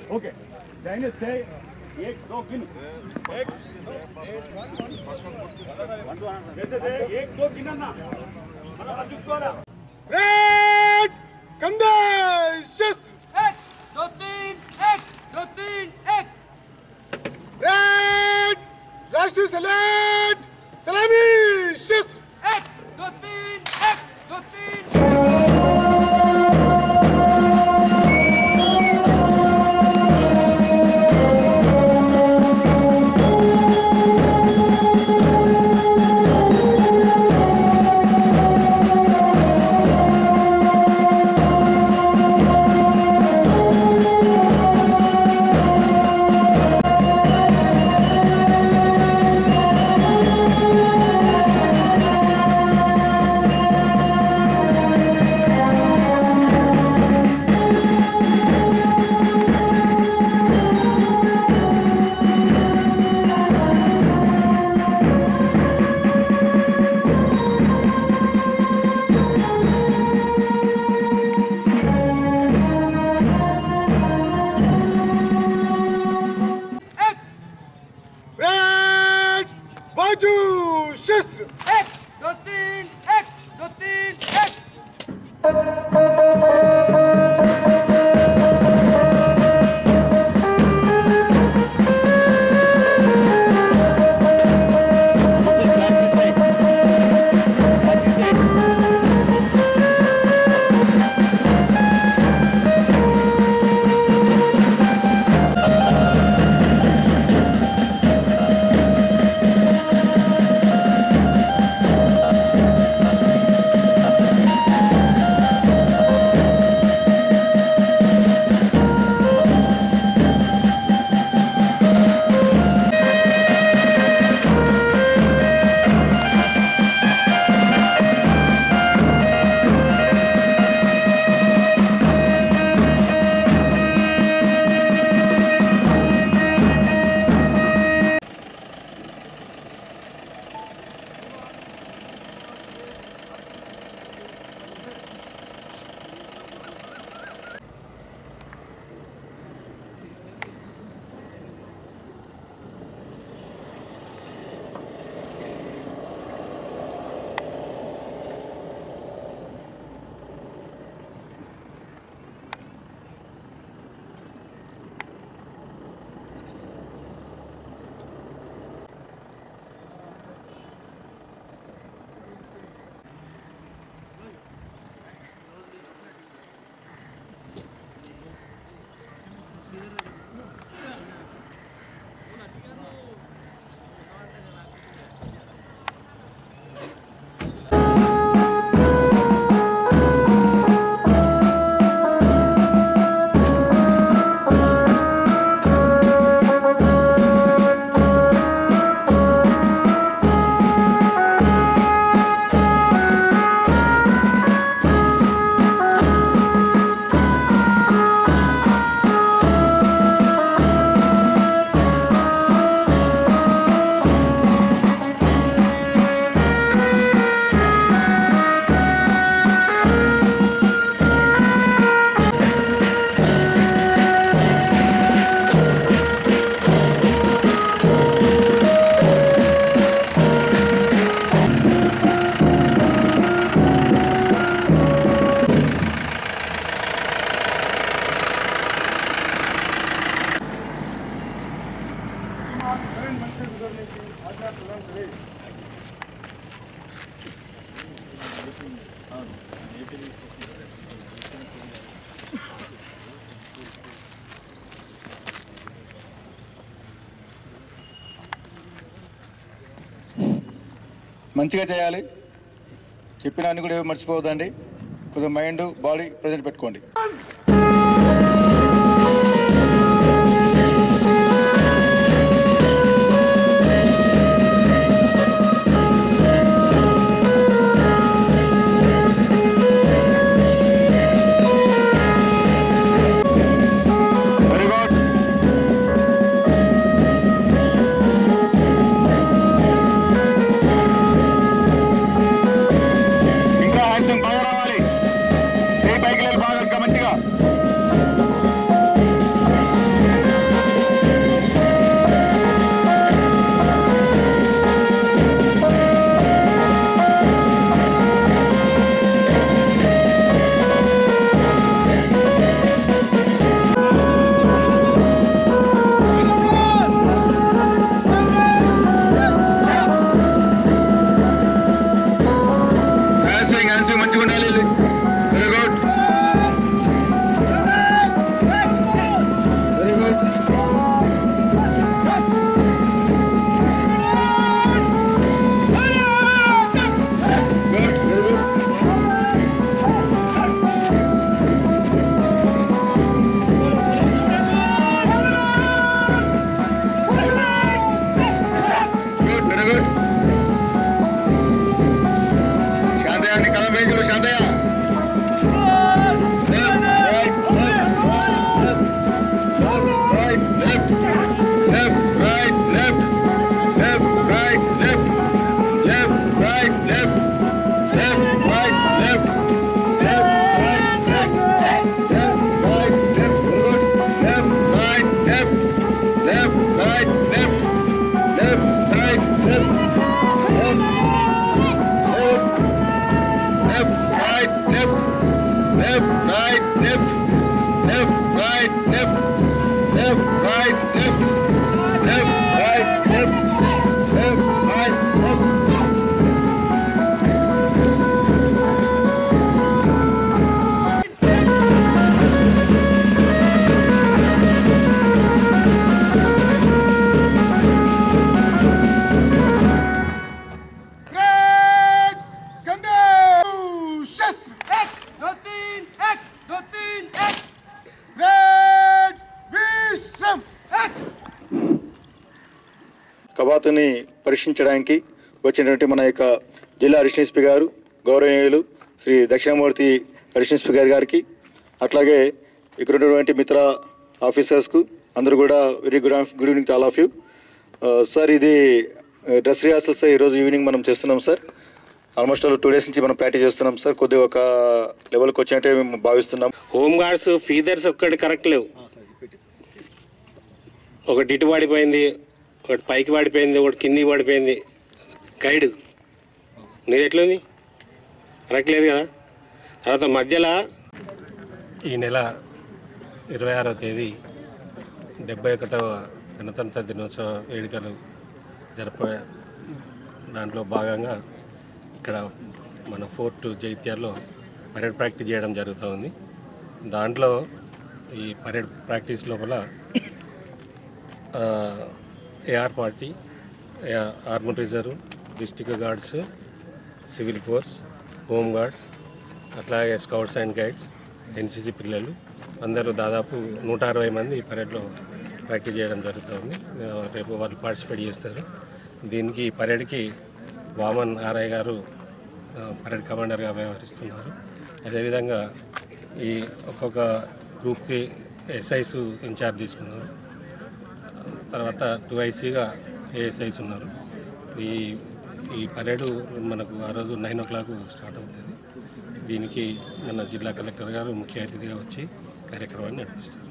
Okay Chinese से एक दो गिन एक कैसे थे एक दो गिना ना మన అదుకోరా Red Conditions! एक दो तीन एक दो तीन एक Red Raष्ट्रीय सलाद सलामी शस्त्र एक दो तीन एक दो तीन एक Red बाजू शस्त्र एक दो तीन एक दो तीन एक మంచిగా చేయాలి చెప్పిన అన్ని కూడా ఏమి మర్చిపోవద్దండి కొద్దిగా మైండ్ బాడీ ప్రజెంట్ పెట్టుకోండి వెరీ గుడ్ ఇంకా హ్యాండ్సింగ్ బాగా రావాలి చేయి పైకి వెళ్ళి బాగా ఇంకా మంచిగా right, left, left, right, left, left, right, left, left, right, left, good, left, right, left, left, right, left, left, right, left, left, left, left, right, left, left, right, left, left, right, left, left, right, left, left, right, left, left, right, left. Red कंधे शस्त्र एक दो तीन एक दो तीन एक red विश्रम एक కవాతుని పరీక్షించడానికి వచ్చినటువంటి మన యొక్క జిల్లా అడిషనల్ స్పీకర్ గారు గౌరవనీయులు శ్రీ దక్షిణామూర్తి అడిషనల్ స్పీకర్ గారికి అట్లాగే ఇక్కడ ఉన్నటువంటి మిత్ర ఆఫీసర్స్కు అందరూ కూడా very good good evening to all of you sir ఇది డ్రెస్ రిహార్సల్స్ ఈరోజు ఈవినింగ్ మనం చేస్తున్నాం sir almost all two days నుంచి మనం ప్రాక్టీస్ చేస్తున్నాం సార్ కొద్దిగా ఒక లెవెల్కి వచ్చినట్టే మేము భావిస్తున్నాం హోమ్ గార్డ్స్ ఫీదర్స్ ఒక్కటి కరెక్ట్ లేవు ఒకటి ఇటు పడిపోయింది ఒకటి పైకి పడిపోయింది ఒకటి కిందికి పడిపోయింది గైడ్ నీది ఎట్లుంది కరెక్ట్ లేదు కదా తర్వాత మధ్యలో ఈ నెల ఇరవై ఆరో తేదీ డెబ్బై ఒకటవ గణతంత్ర దినోత్సవ వేడుకలు జరప దాంట్లో భాగంగా ఇక్కడ మన ఫోర్ట్ జైత్యాల్లో పరేడ్ ప్రాక్టీస్ చేయడం జరుగుతూ ఉంది దాంట్లో ఈ పరేడ్ ప్రాక్టీస్ లోపల AR party armed reserve district guards civil force home guards అట్లాగే స్కౌట్స్ అండ్ గైడ్స్ ఎన్సీసీ పిల్లలు అందరూ దాదాపు నూట అరవై మంది ఈ పరేడ్లో ప్రాక్టీస్ చేయడం జరుగుతుంది ఆ, రేపు వాళ్ళు పార్టిసిపేట్ చేస్తారు దీనికి ఈ పరేడ్కి వామన్ ఆర్ఐ గారు ఆ, పరేడ్ కమాండర్గా వ్యవహరిస్తున్నారు అదేవిధంగా ఈ ఒక్కొక్క గ్రూప్కి ఎస్ఐస్ ఇన్ఛార్జ్ తీసుకున్నారు తర్వాత టూ ఐసీగా ఏఎస్ఐస్ ఉన్నారు ఈ ఈ పరేడు మనకు ఆ రోజు నైన్ ఓ క్లాక్ స్టార్ట్ అవుతుంది దీనికి మన జిల్లా కలెక్టర్ గారు ముఖ్య అతిథిగా వచ్చి కార్యక్రమాన్ని నడిపిస్తారు